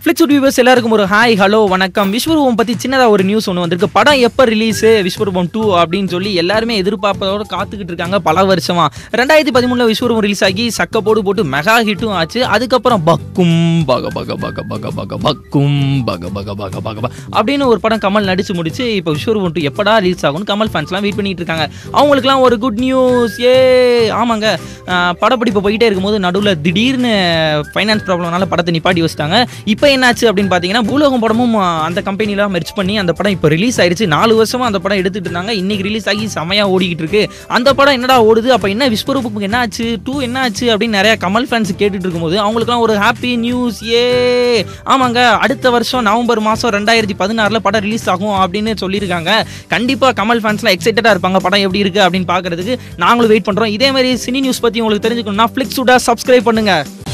Flix viewers எல்லாருக்கும் ஒரு hi hello வணக்கம் விஸ்வரூபம் பற்றி சின்னதாக ஒரு நியூஸ் ஒன்று வந்திருக்கு படம் எப்போ ரிலீஸ் விஸ்வரூபம் டூ அப்படின்னு சொல்லி எல்லாருமே எதிர்பார்ப்பதோட காத்துக்கிட்டு இருக்காங்க பல வருஷமா ரெண்டாயிரத்தி பதிமூணில் விஸ்வரூபம் ரிலீஸ் ஆகி சக்க போடு போட்டு மெகா ஹிட்டும் ஆச்சு அதுக்கப்புறம் பக்கும் பக பக பக பக பக பக்கும் பக பக பக பக பக அப்படின்னு ஒரு படம் கமல் நடிச்சு முடிச்சு இப்போ விஸ்வரூபம் டூ எப்படா ரிலீஸ் ஆகும்னு கமல் ஃபேன்ஸ்லாம் வெயிட் பண்ணிட்டு இருக்காங்க அவங்களுக்குலாம் ஒரு குட் நியூஸ் ஏ ஆமாங்க ஆஹ் படப்பிடிப்பு போயிட்டே இருக்கும்போது நடுவில் திடீர்னு ஃபைனான்ஸ் ப்ராப்ளம்னால படத்தை நிப்பாட்டி வச்சிட்டாங்க இப்போ என்னாச்சு அப்படின்னு பார்த்தீங்கன்னா பூலோகம் படமும் ஆஹ், அந்த கம்பெனிலாம் மெர்ச் பண்ணி அந்த படம் இப்போ ரிலீஸ் ஆயிருச்சு நாலு வருஷமா அந்த படம் எடுத்துட்டு இருந்தாங்க இன்னைக்கு ரிலீஸ் ஆகி செமையா ஓடிக்கிட்டு இருக்கு அந்த படம் என்னடா ஓடுது அப்போ என்ன விஸ்வரூபத்துக்கு என்ன ஆச்சு டூ என்ன ஆச்சு அப்படின்னு நிறைய கமல் ஃபேன்ஸ் கேட்டுட்டு இருக்கும்போது அவங்களுக்குலாம் ஒரு ஹாப்பி நியூஸ் ஏ ஆமாங்க அடுத்த வருஷம் நவம்பர் மாதம் ரெண்டாயிரத்தி பதினாறில் படம் ரிலீஸ் ஆகும் அப்படின்னு சொல்லியிருக்காங்க கண்டிப்பாக கமல் ஃபேன்ஸ்லாம் எக்ஸைட்டடாக இருப்பாங்க படம் எப்படி இருக்கு அப்படின்னு பார்க்கறதுக்கு நாங்களும் வெயிட் பண்ணுறோம் இதே மாதிரி சினி நியூஸ் பற்றி உங்களுக்கு தெரிஞ்சுக்கணும்னா ஃப்ளிக்ஸுடா சப்ஸ்கிரைப் பண்ணுங்க